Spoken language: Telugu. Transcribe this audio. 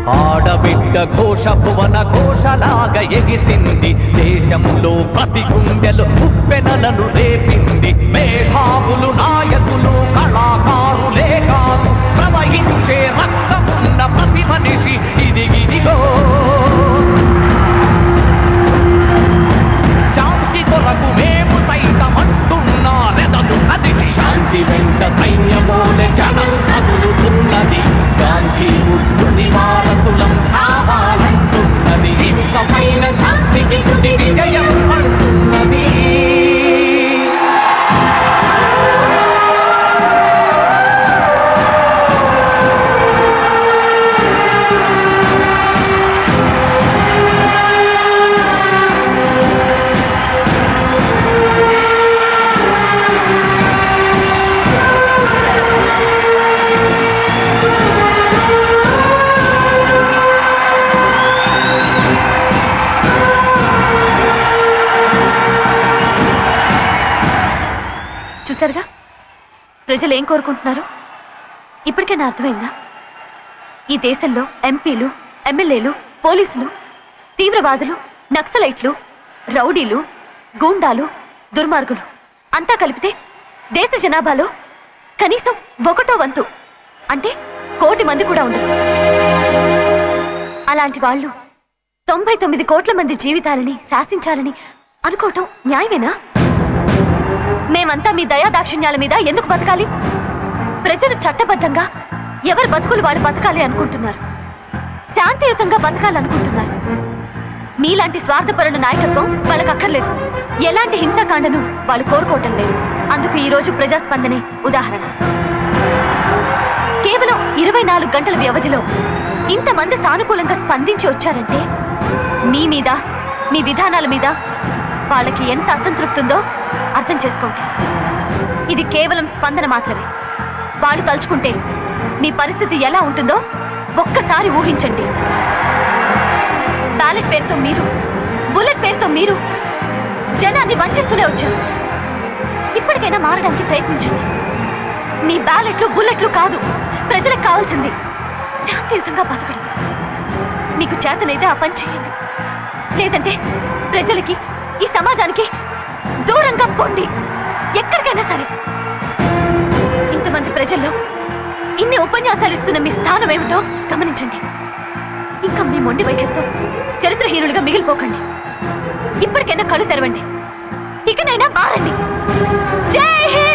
ఆడబిడ్డ ఘోష భువన ఘోషలాగా ఎగిసింది దేశంలో ప్రతి గుండెలు ఉప్పెనలను రేపింది మేధావులు నాయకులు కళాకారులే కాదు ప్రవహించే రక్తమున్న ప్రతి మనిషి ఇదిగిదిగో శాంతి కొరకు మేము సైతం అంటున్నా రెదలు కదిలి శాంతి వెంట సైన్యమోలే జనం కదులుతున్నది గాంధీ బుద్ధుని వారసులం కావాలంటున్నది హింసమైన శాంతికి తుది విజయం అంటున్నది చూసారుగా ప్రజలు ఏం కోరుకుంటున్నారు ఇప్పటికైనా అర్థమైందా ఈ దేశంలో ఎంపీలు ఎమ్మెల్యేలు పోలీసులు తీవ్రవాదులు నక్సలైట్లు రౌడీలు గూండాలు దుర్మార్గులు అంతా కలిపితే దేశ జనాభాలో కనీసం ఒకటో వంతు అంటే కోటి మంది కూడా ఉండరు అలాంటి వాళ్ళు తొంభై తొమ్మిది కోట్ల మంది జీవితాలని శాసించాలని అనుకోవటం న్యాయమేనా మేమంతా మీ దయా దాక్షిణ్యాల మీద ఎందుకు బతకాలి ప్రజలు చట్టబద్ధంగా ఎవరి బతుకులు వాళ్ళు బతకాలి అనుకుంటున్నారు శాంతియుతంగా బతకాలనుకుంటున్నారు మీలాంటి స్వార్థపరుల నాయకత్వం వాళ్ళకి అక్కర్లేదు ఎలాంటి హింసాకాండను వాళ్ళు కోరుకోవటం లేదు అందుకు ఈ రోజు ప్రజాస్పందనే ఉదాహరణ కేవలం ఇరవై నాలుగు గంటల వ్యవధిలో ఇంతమంది సానుకూలంగా స్పందించి వచ్చారంటే మీ మీద మీ విధానాల మీద వాళ్ళకి ఎంత అసంతృప్తి ఉందో అర్థం చేసుకోండి ఇది కేవలం స్పందన మాత్రమే వాళ్ళు తలుచుకుంటే మీ పరిస్థితి ఎలా ఉంటుందో ఒక్కసారి ఊహించండి బ్యాలెట్ పేరుతో మీరు బుల్లెట్ పేరుతో మీరు జనాన్ని వంచిస్తూనే వచ్చారు ఇప్పటికైనా మారడానికి ప్రయత్నించండి మీ బ్యాలెట్లు బుల్లెట్లు కాదు ప్రజలకు కావాల్సింది శాంతియుతంగా బతకడం మీకు చేతనైతే ఆ పని చేయండి లేదంటే ప్రజలకి ఈ సమాజానికి దూరంగా పొండి ఎక్కడికైనా సరే ఇంతమంది ప్రజల్లో ఇన్ని ఉపన్యాసాలు ఇస్తున్న మీ స్థానం ఏమిటో గమనించండి ఇంకా మీ మొండి వైఖరితో చరిత్రహీనులుగా మిగిలిపోకండి ఇప్పటికైనా కళ్ళు తెరవండి ఇకనైనా మారండి జై హింద్